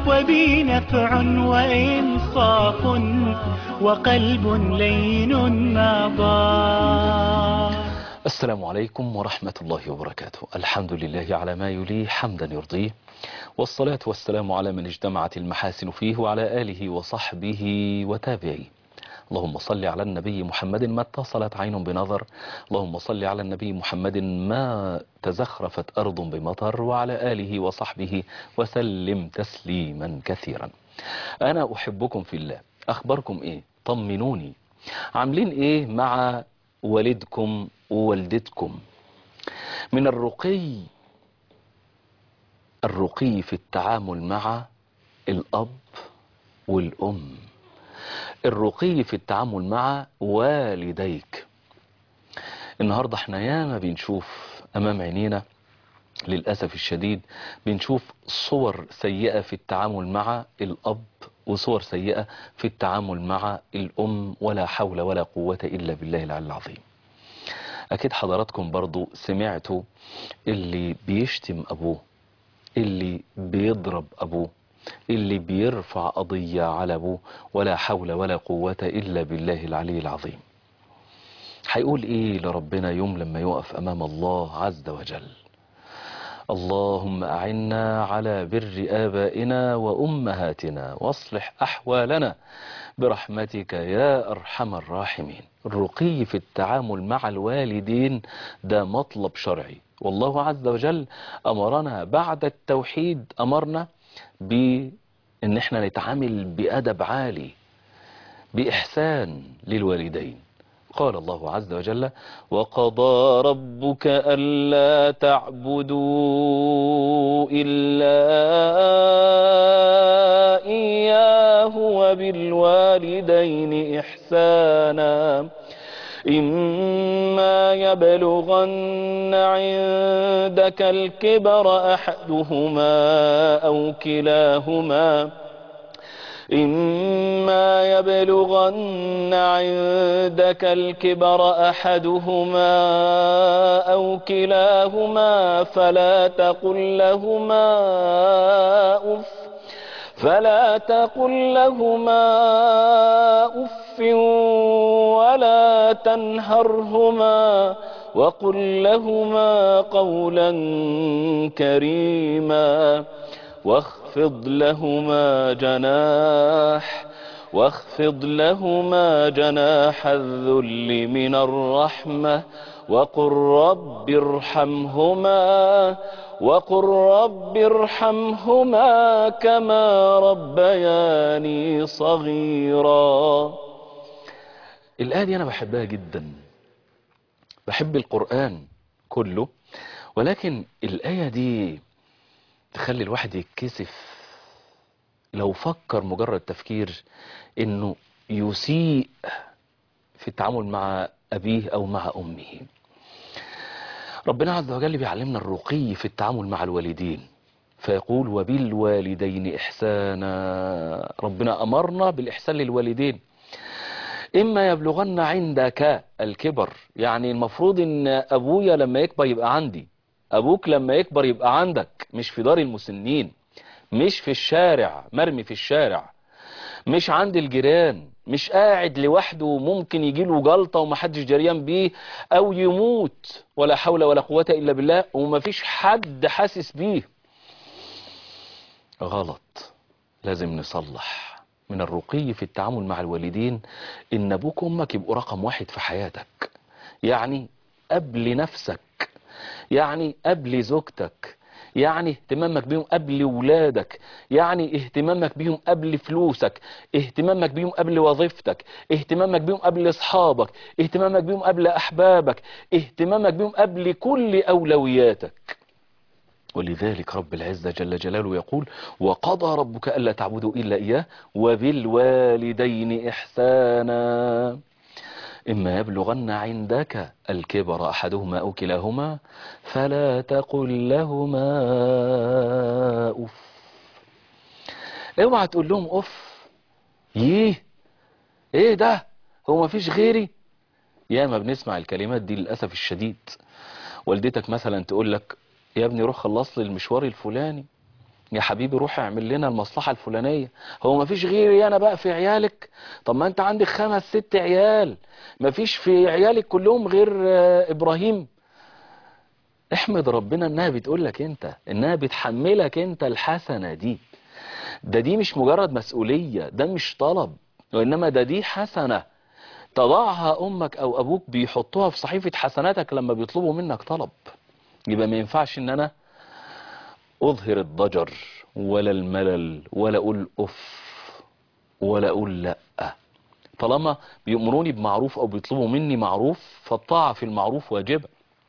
وبي نفع وإنصاف وقلب لين نضاح السلام عليكم ورحمة الله وبركاته الحمد لله على ما يليه حمدا يرضيه والصلاة والسلام على من اجتمعت المحاسن فيه وعلى آله وصحبه وتابعيه اللهم صل على النبي محمد ما اتصلت عين بنظر اللهم صل على النبي محمد ما تزخرفت أرض بمطر وعلى آله وصحبه وسلم تسليما كثيرا أنا أحبكم في الله أخبركم إيه طمنوني عاملين إيه مع والدكم ووالدتكم من الرقي الرقي في التعامل مع الأب والأم الرقي في التعامل مع والديك النهاردة احنا ياما بنشوف أمام عينينا للأسف الشديد بنشوف صور سيئة في التعامل مع الأب وصور سيئة في التعامل مع الأم ولا حول ولا قوة إلا بالله العلي العظيم أكيد حضراتكم برضو سمعتوا اللي بيشتم أبوه اللي بيضرب أبوه اللي بيرفع قضية على أبوه ولا حول ولا قوة إلا بالله العلي العظيم هيقول إيه لربنا يوم لما يقف أمام الله عز وجل اللهم أعنا على بر آبائنا وأمهاتنا واصلح أحوالنا برحمتك يا أرحم الراحمين الرقي في التعامل مع الوالدين ده مطلب شرعي والله عز وجل أمرنا بعد التوحيد أمرنا بأن احنا نتعامل بأدب عالي بإحسان للوالدين قال الله عز وجل وقضى ربك ألا تعبدوا إلا إياه وبالوالدين إحسانا إما يبلغن عندك الكبر أحدهما أو كلاهما إما يبلغن عندك الكبر أحدهما أو كلاهما فلا تقل لهما أف فلا تقل لهما أف ولا تنهرهما وقل لهما قولا كريما واخفض لهما جناح واخفض لهما جناح الذل من الرحمة وقل رب ارحمهما وقل رب ارحمهما كما ربياني صغيرا الآية دي أنا بحبها جدا بحب القرآن كله ولكن الآية دي تخلي الواحد يتكسف لو فكر مجرد تفكير انه يسيء في التعامل مع ابيه او مع امه ربنا عز وجل بيعلمنا الرقي في التعامل مع الوالدين فيقول وبالوالدين احسانا ربنا امرنا بالاحسان للوالدين اما يبلغن عندك الكبر يعني المفروض ان ابويا لما يكبر يبقى عندي ابوك لما يكبر يبقى عندك مش في دار المسنين مش في الشارع مرمي في الشارع مش عند الجيران مش قاعد لوحده وممكن يجيله جلطة ومحدش جريان بيه او يموت ولا حول ولا قوة الا بالله ومفيش حد حاسس بيه غلط لازم نصلح من الرقي في التعامل مع الوالدين ان ابوك وامك يبقوا رقم واحد في حياتك يعني قبل نفسك يعني قبل زوجتك يعني اهتمامك بيهم قبل ولادك يعني اهتمامك بيهم قبل فلوسك اهتمامك بيهم قبل وظيفتك اهتمامك بيهم قبل اصحابك اهتمامك بيهم قبل احبابك اهتمامك بيهم قبل كل اولوياتك ولذلك رب العزة جل جلاله يقول وقضى ربك ألا تعبدوا إلا إياه وبالوالدين إحسانا إما يبلغن عندك الكبر أحدهما أو كلاهما فلا تقل لهما أف اوعى تقول لهم أف يه ايه ده هو ما فيش غيري يا ما بنسمع الكلمات دي للأسف الشديد والدتك مثلا تقول لك يا ابني روح خلص لي المشوار الفلاني يا حبيبي روح اعمل لنا المصلحة الفلانية هو ما فيش غيري انا بقى في عيالك طب ما انت عندك خمس ست عيال ما فيش في عيالك كلهم غير آه، ابراهيم احمد ربنا انها بتقول لك انت انها بتحملك انت الحسنة دي ده دي مش مجرد مسؤولية ده مش طلب وانما ده دي حسنة تضعها امك او ابوك بيحطوها في صحيفة حسناتك لما بيطلبوا منك طلب يبقى ما ينفعش ان انا اظهر الضجر ولا الملل ولا اقول اف ولا اقول لا طالما بيأمروني بمعروف او بيطلبوا مني معروف فالطاعة في المعروف واجبة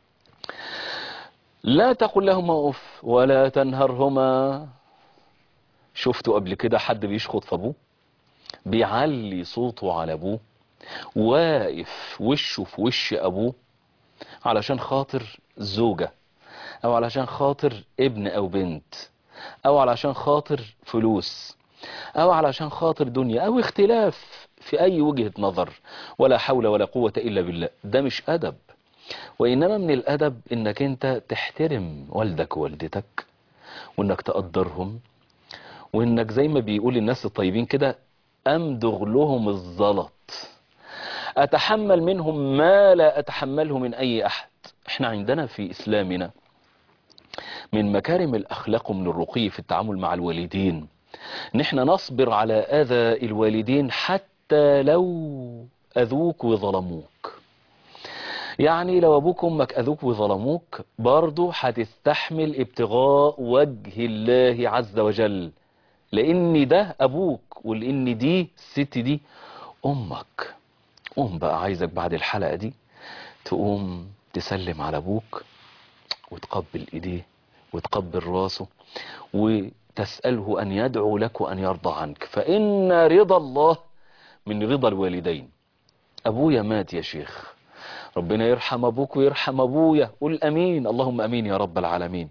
لا تقل لهما اف ولا تنهرهما شفتوا قبل كده حد بيشخط في ابوه بيعلي صوته على ابوه واقف وشه في وش ابوه علشان خاطر زوجة او علشان خاطر ابن او بنت او علشان خاطر فلوس او علشان خاطر دنيا او اختلاف في اي وجهة نظر ولا حول ولا قوة الا بالله ده مش ادب وانما من الادب انك انت تحترم والدك ووالدتك وانك تقدرهم وانك زي ما بيقول الناس الطيبين كده امدغ لهم الزلط اتحمل منهم ما لا اتحمله من اي احد احنا عندنا في اسلامنا من مكارم الاخلاق ومن الرقي في التعامل مع الوالدين نحن نصبر على اذى الوالدين حتى لو اذوك وظلموك يعني لو ابوك وامك اذوك وظلموك برضو هتستحمل ابتغاء وجه الله عز وجل لان ده ابوك ولان دي الست دي امك قوم بقى عايزك بعد الحلقة دي تقوم تسلم على ابوك وتقبل ايديه وتقبل راسه وتسأله ان يدعو لك وان يرضى عنك فان رضا الله من رضا الوالدين ابويا مات يا شيخ ربنا يرحم ابوك ويرحم ابويا قول امين اللهم امين يا رب العالمين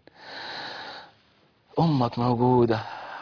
امك موجودة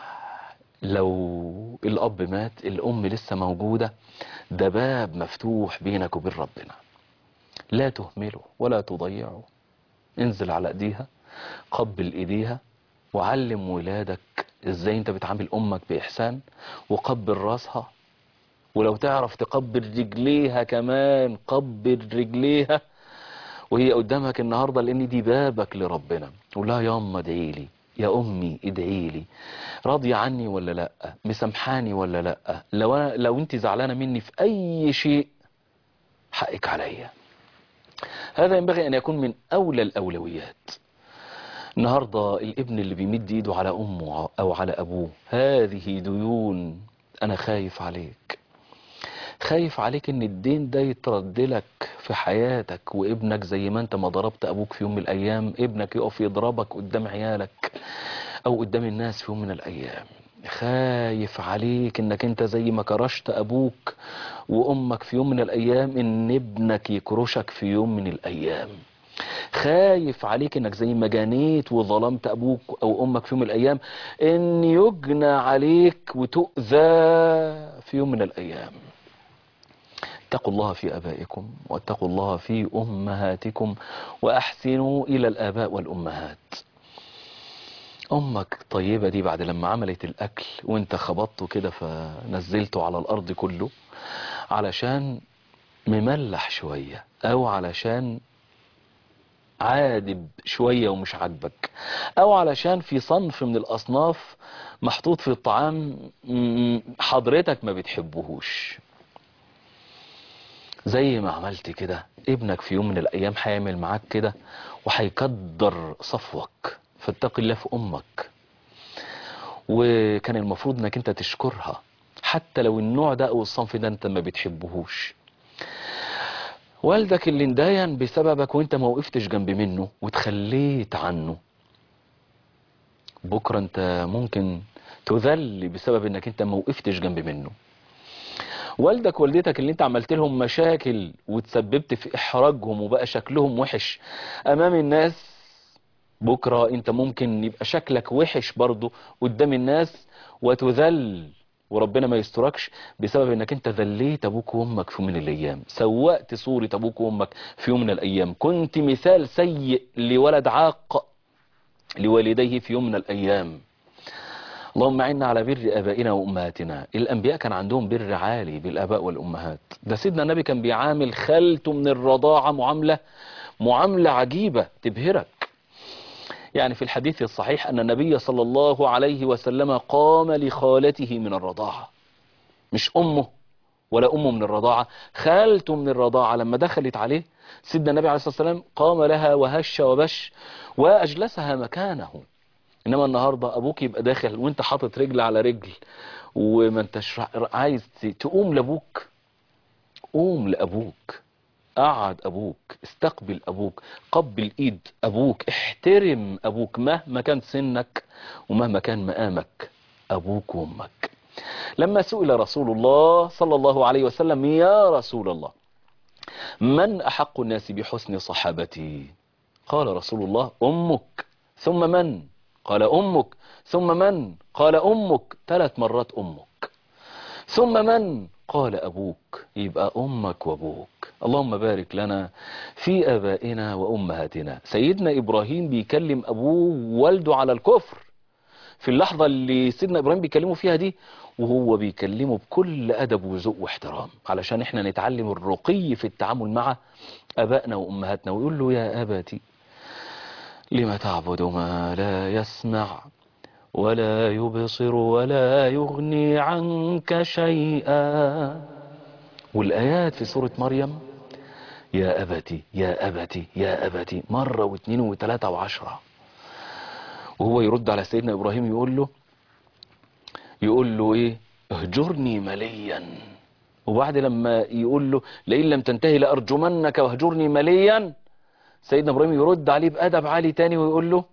لو الاب مات الام لسه موجودة ده باب مفتوح بينك وبين ربنا لا تهمله ولا تضيعه انزل على ايديها قبل ايديها وعلم ولادك ازاي انت بتعامل امك باحسان وقبل راسها ولو تعرف تقبل رجليها كمان قبل رجليها وهي قدامك النهاردة لان دي بابك لربنا قول لها يا أم ادعي لي يا امي ادعي لي راضية عني ولا لا مسامحاني ولا لا لو أنا لو انت زعلانة مني في اي شيء حقك عليا هذا ينبغي ان يكون من اولى الاولويات النهاردة الابن اللي بيمد ايده على امه او على ابوه هذه ديون انا خايف عليك خايف عليك ان الدين ده يترد لك في حياتك وابنك زي ما انت ما ضربت ابوك في يوم من الايام ابنك يقف يضربك قدام عيالك او قدام الناس في يوم من الايام خايف عليك انك انت زي ما كرشت ابوك وامك في يوم من الايام ان ابنك يكرشك في يوم من الايام خايف عليك انك زي ما جانيت وظلمت ابوك او امك في يوم من الايام ان يجنى عليك وتؤذى في يوم من الايام اتقوا الله في ابائكم واتقوا الله في امهاتكم واحسنوا الى الاباء والامهات امك طيبة دي بعد لما عملت الاكل وانت خبطته كده فنزلته على الارض كله علشان مملح شوية او علشان عادب شوية ومش عاجبك او علشان في صنف من الاصناف محطوط في الطعام م- حضرتك ما بتحبهوش زي ما عملت كده ابنك في يوم من الايام هيعمل معاك كده وهيقدر صفوك فاتق الله في امك وكان المفروض انك انت تشكرها حتى لو النوع ده او الصنف ده انت ما بتحبهوش والدك اللي انداين بسببك وانت ما وقفتش جنب منه وتخليت عنه بكرة انت ممكن تذل بسبب انك انت ما وقفتش جنب منه والدك والدتك اللي انت عملت لهم مشاكل وتسببت في احراجهم وبقى شكلهم وحش امام الناس بكرة انت ممكن يبقى شكلك وحش برضو قدام الناس وتذل وربنا ما يستركش بسبب انك انت ذليت ابوك وامك في يوم من الايام سوأت صورة ابوك وامك في يوم من الايام كنت مثال سيء لولد عاق لوالديه في يوم من الايام اللهم عنا على بر ابائنا وامهاتنا الانبياء كان عندهم بر عالي بالاباء والامهات ده سيدنا النبي كان بيعامل خالته من الرضاعه معامله معامله عجيبه تبهرك يعني في الحديث الصحيح ان النبي صلى الله عليه وسلم قام لخالته من الرضاعه مش امه ولا امه من الرضاعه خالته من الرضاعه لما دخلت عليه سيدنا النبي عليه الصلاه والسلام قام لها وهش وبش واجلسها مكانه انما النهارده ابوك يبقى داخل وانت حاطط رجل على رجل وما انتش عايز تقوم لابوك قوم لابوك قعد ابوك استقبل ابوك قبل ايد ابوك احترم ابوك مهما كان سنك ومهما كان مقامك ابوك وامك لما سئل رسول الله صلى الله عليه وسلم يا رسول الله من احق الناس بحسن صحابتي قال رسول الله امك ثم من قال أمك ثم من قال أمك ثلاث مرات أمك ثم من قال أبوك يبقى أمك وأبوك اللهم بارك لنا في آبائنا وأمهاتنا سيدنا إبراهيم بيكلم أبوه ووالده على الكفر في اللحظة اللي سيدنا إبراهيم بيكلمه فيها دي وهو بيكلمه بكل أدب وذوق واحترام علشان احنا نتعلم الرقي في التعامل مع أبائنا وأمهاتنا ويقول له يا أباتي لم تعبد ما لا يسمع ولا يبصر ولا يغني عنك شيئا والآيات في سورة مريم يا أبتي يا أبتي يا أبتي مرة واثنين وثلاثة وعشرة وهو يرد على سيدنا إبراهيم يقول له يقول له إيه اهجرني مليا وبعد لما يقول له لئن لم تنتهي لأرجمنك واهجرني مليا سيدنا ابراهيم يرد عليه بأدب عالي تاني ويقول له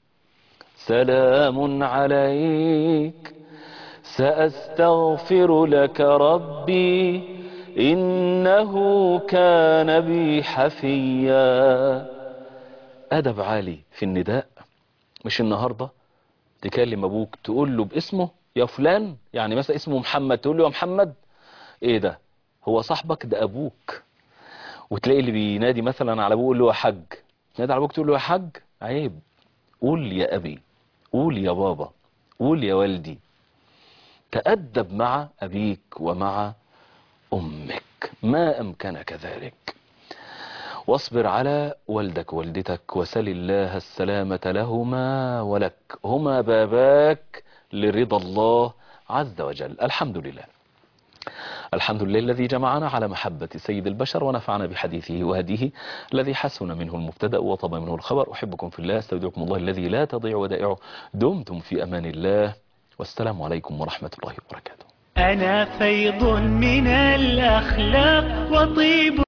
سلام عليك سأستغفر لك ربي إنه كان بي حفيا أدب عالي في النداء مش النهاردة تكلم أبوك تقول له باسمه يا فلان يعني مثلا اسمه محمد تقول له يا محمد ايه ده هو صاحبك ده أبوك وتلاقي اللي بينادي مثلا على ابوه يقول له يا حاج تنادي على ابوك تقول له يا حاج عيب قول يا ابي قول يا بابا قول يا والدي تأدب مع ابيك ومع امك ما امكنك ذلك واصبر على والدك ووالدتك وسل الله السلامة لهما ولك هما باباك لرضا الله عز وجل الحمد لله الحمد لله الذي جمعنا على محبة سيد البشر ونفعنا بحديثه وهديه الذي حسن منه المبتدأ وطب منه الخبر أحبكم في الله استودعكم الله الذي لا تضيع ودائعه دمتم في أمان الله والسلام عليكم ورحمة الله وبركاته أنا فيض من الأخلاق وطيب